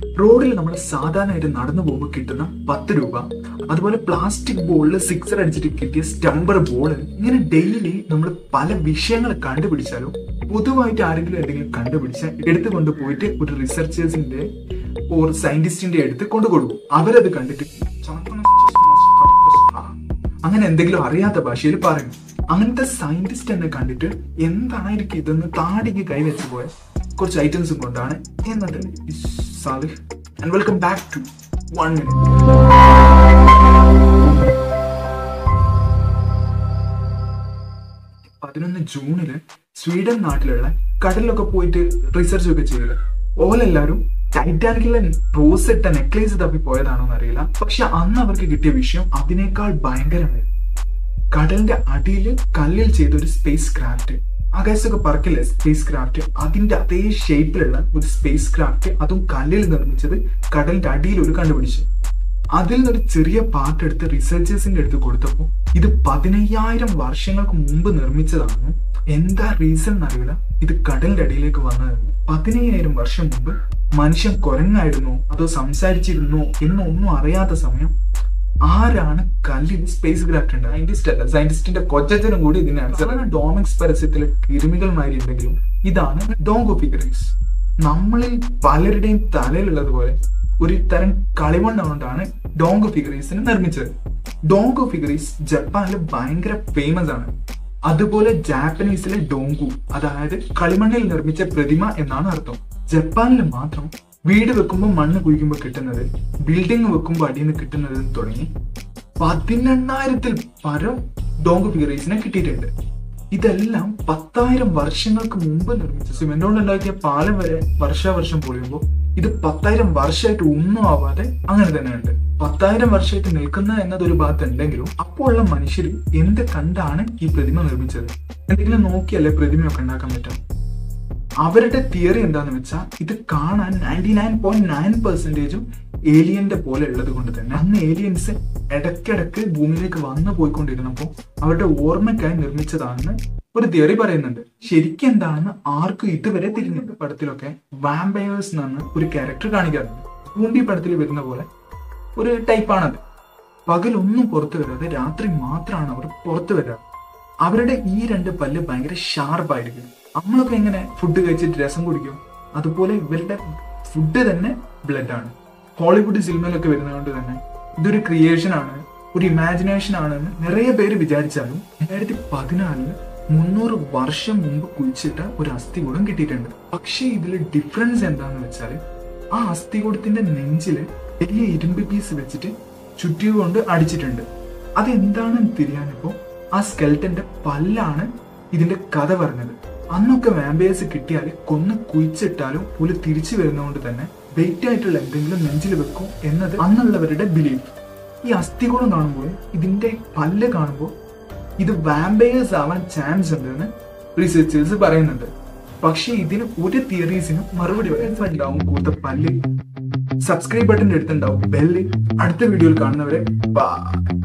റോഡിൽ നമ്മൾ സാധാരണയായിട്ട് നടന്നു പോകുമ്പോൾ കിട്ടുന്ന പത്ത് രൂപ അതുപോലെ പ്ലാസ്റ്റിക് ബോളിൽ സിക്സർ അടിച്ചിട്ട് കിട്ടിയ സ്റ്റംബർ ബോൾ ഇങ്ങനെ ഡെയിലി നമ്മൾ പല വിഷയങ്ങൾ കണ്ടുപിടിച്ചാലും പൊതുവായിട്ട് ആരെങ്കിലും എന്തെങ്കിലും കണ്ടുപിടിച്ചാൽ എടുത്തു കൊണ്ടുപോയിട്ട് ഒരു റിസർച്ചേഴ്സിന്റെ ഓർ സയന്റിസ്റ്റിന്റെ അടുത്ത് കൊണ്ടുകൊടുക്കും അവരത് കണ്ടിട്ട് അങ്ങനെ എന്തെങ്കിലും അറിയാത്ത ഭാഷയിൽ പറയും അങ്ങനത്തെ സയന്റിസ്റ്റ് എന്നെ കണ്ടിട്ട് എന്തായിരിക്കും ഇതെന്ന് താടിക്ക് കൈവച്ച് പോയ കുറച്ച് ഐറ്റംസും കൊണ്ടാണ് ഇന്നത്തെ Salih and welcome back to one minute പതിനൊന്ന് ജൂണില് സ്വീഡൻ നാട്ടിലുള്ള കടലിലൊക്കെ പോയിട്ട് റിസർച്ച് ഒക്കെ ചെയ്തത് ഓലെല്ലാരും ടൈറ്റാനിക്കിലെ റോസ് ഇട്ട നെക്ലേസ് തപ്പി പോയതാണോ എന്നറിയില്ല പക്ഷെ അന്ന് അവർക്ക് കിട്ടിയ വിഷയം അതിനേക്കാൾ ഭയങ്കരമായിരുന്നു കടലിന്റെ അടിയിൽ കല്ലിൽ ചെയ്ത ഒരു സ്പേസ് ക്രാഫ്റ്റ് ആകാശത്തൊക്കെ പറക്കില്ലേ സ്പേസ് ക്രാഫ്റ്റ് അതിന്റെ അതേ ഷേപ്പിലുള്ള ഒരു സ്പേസ് ക്രാഫ്റ്റ് അതും കല്ലിൽ നിർമ്മിച്ചത് കടലിന്റെ അടിയിൽ ഒരു കണ്ടുപിടിച്ചു അതിൽ നിന്നൊരു ചെറിയ പാർട്ട് എടുത്ത് റിസർച്ചേഴ്സിന്റെ അടുത്ത് കൊടുത്തപ്പോൾ ഇത് പതിനയ്യായിരം വർഷങ്ങൾക്ക് മുമ്പ് നിർമ്മിച്ചതാണെന്നും എന്താ റീസൺ എന്നറിയില്ല ഇത് കടലിന്റെ അടിയിലേക്ക് വന്നതെന്ന് പതിനയ്യായിരം വർഷം മുമ്പ് മനുഷ്യൻ കുരങ്ങായിരുന്നോ അതോ സംസാരിച്ചിരുന്നോ എന്നൊന്നും അറിയാത്ത സമയം ആരാണ് കല്ലിൽ സ്പേസ് ക്രാഫ്റ്റ് ഉണ്ട് സയന്റിസ്റ്റ് അല്ല സയന്റിസ്റ്റിന്റെ കൊച്ചനും കൂടി ഇതിന് ആൻസർ ഡോമിക്സ് പരസ്യത്തിലെ കിരുമികൾമാരി ഉണ്ടെങ്കിലും ഇതാണ് ഡോങ്കോഫിഗറീസ് നമ്മളിൽ പലരുടെയും തലയിലുള്ളതുപോലെ ഒരു തരം കളിമണ്ണ് കൊണ്ടാണ് ഡോങ്കോ ഫിഗറീസിനെ നിർമ്മിച്ചത് ഡോങ്കോ ഫിഗറീസ് ജപ്പാനിൽ ഭയങ്കര ഫേമസ് ആണ് അതുപോലെ ജാപ്പനീസിലെ ഡോങ്കു അതായത് കളിമണ്ണിൽ നിർമ്മിച്ച പ്രതിമ എന്നാണ് അർത്ഥം ജപ്പാനിൽ മാത്രം വീട് വെക്കുമ്പോൾ മണ്ണ് കുഴിക്കുമ്പോൾ കിട്ടുന്നത് ബിൽഡിംഗ് വെക്കുമ്പോൾ അടിയിൽ നിന്ന് കിട്ടുന്നത് തുടങ്ങി പതിനെണ്ണായിരത്തിൽ പരം ഡോങ്ക് ഫിഗറീസിനെ കിട്ടിയിട്ടുണ്ട് ഇതെല്ലാം പത്തായിരം വർഷങ്ങൾക്ക് മുമ്പ് നിർമ്മിച്ച സിമെന്റ് കൊണ്ട് ഉണ്ടാക്കിയ പാലം വരെ വർഷാവർഷം പൊളിയുമ്പോൾ ഇത് പത്തായിരം വർഷമായിട്ട് ഒന്നും ആവാതെ അങ്ങനെ തന്നെയുണ്ട് പത്തായിരം വർഷമായിട്ട് നിൽക്കുന്ന എന്നത് ഒരു ഭാഗത്ത് ഉണ്ടെങ്കിലും അപ്പോൾ ഉള്ള മനുഷ്യർ എന്ത് കണ്ടാണ് ഈ പ്രതിമ നിർമ്മിച്ചത് എന്തെങ്കിലും നോക്കിയല്ലേ പ്രതിമയൊക്കെ ഉണ്ടാക്കാൻ പറ്റും അവരുടെ തിയറി എന്താന്ന് വെച്ചാൽ ഇത് കാണാൻ നയൻറ്റി നയൻ പോയിന്റ് നയൻ പെർസെന്റേജും ഏലിയന്റെ പോലെ ഉള്ളത് കൊണ്ട് തന്നെ അന്ന് ഏലിയൻസ് ഇടയ്ക്കിടയ്ക്ക് ഭൂമിയിലേക്ക് വന്നു പോയിക്കൊണ്ടിരുന്നപ്പോൾ അവരുടെ ഓർമ്മയ്ക്കായി നിർമ്മിച്ചതാണെന്ന് ഒരു തിയറി പറയുന്നുണ്ട് ശരിക്കും എന്താണെന്ന് ആർക്കും ഇതുവരെ തിരിഞ്ഞിട്ട് പടത്തിലൊക്കെ വാമ്പയേഴ്സ് എന്നാണ് ഒരു ക്യാരക്ടർ കാണിക്കാറുണ്ട് പൂമ്പി പടത്തിൽ വരുന്ന പോലെ ഒരു ടൈപ്പാണത് പകലൊന്നും പുറത്തു വരാതെ രാത്രി മാത്രമാണ് അവർ പുറത്തു വരാറ് അവരുടെ ഈ രണ്ട് പല്ല് ഭയങ്കര ഷാർപ്പായിരിക്കും നമ്മളൊക്കെ എങ്ങനെ ഫുഡ് കഴിച്ചിട്ട് രസം കുടിക്കും അതുപോലെ ഇവരുടെ ഫുഡ് തന്നെ ബ്ലഡ് ആണ് ഹോളിവുഡ് സിനിമയിലൊക്കെ വരുന്നതുകൊണ്ട് തന്നെ ഇതൊരു ക്രിയേഷൻ ആണ് ഒരു ഇമാജിനേഷൻ ആണെന്ന് നിറയെ പേര് വിചാരിച്ചാലും രണ്ടായിരത്തി പതിനാലില് മുന്നൂറ് വർഷം മുമ്പ് കുഴിച്ചിട്ട ഒരു അസ്ഥികൂടം കിട്ടിയിട്ടുണ്ട് പക്ഷേ ഇതിൽ ഡിഫറൻസ് എന്താന്ന് വെച്ചാൽ ആ അസ്ഥികൂടത്തിന്റെ നെഞ്ചില് വലിയ ഇരുമ്പ് പീസ് വെച്ചിട്ട് ചുറ്റികൊണ്ട് അടിച്ചിട്ടുണ്ട് അതെന്താണെന്ന് തിരിയാനിപ്പോ ആ സ്കെൽറ്റന്റെ പല്ലാണ് ഇതിന്റെ കഥ പറഞ്ഞത് അന്നൊക്കെ വാമ്പയേഴ്സ് കിട്ടിയാൽ കൊന്ന് കുഴിച്ചിട്ടാലും പുലി തിരിച്ചു വരുന്നതുകൊണ്ട് തന്നെ വെയിറ്റ് ആയിട്ടുള്ള എന്തെങ്കിലും നെഞ്ചിൽ വെക്കും എന്നത് അന്നുള്ളവരുടെ ബിലീഫ് ഈ അസ്ഥികൂടം കാണുമ്പോൾ ഇതിന്റെ പല്ല് കാണുമ്പോൾ ഇത് വാമ്പയേഴ്സ് ആവാൻ ചാൻസ് ഉണ്ടെന്ന് റിസർച്ചേഴ്സ് പറയുന്നുണ്ട് പക്ഷേ ഇതിന് ഒരു തിയറീസിനും മറുപടി ഉണ്ടാവും കൂത്ത പല്ല് സബ്സ്ക്രൈബ് ബട്ടന്റെ അടുത്തുണ്ടാവും ബെല്ല് അടുത്ത വീഡിയോയിൽ കാണുന്നവരെ ബൈ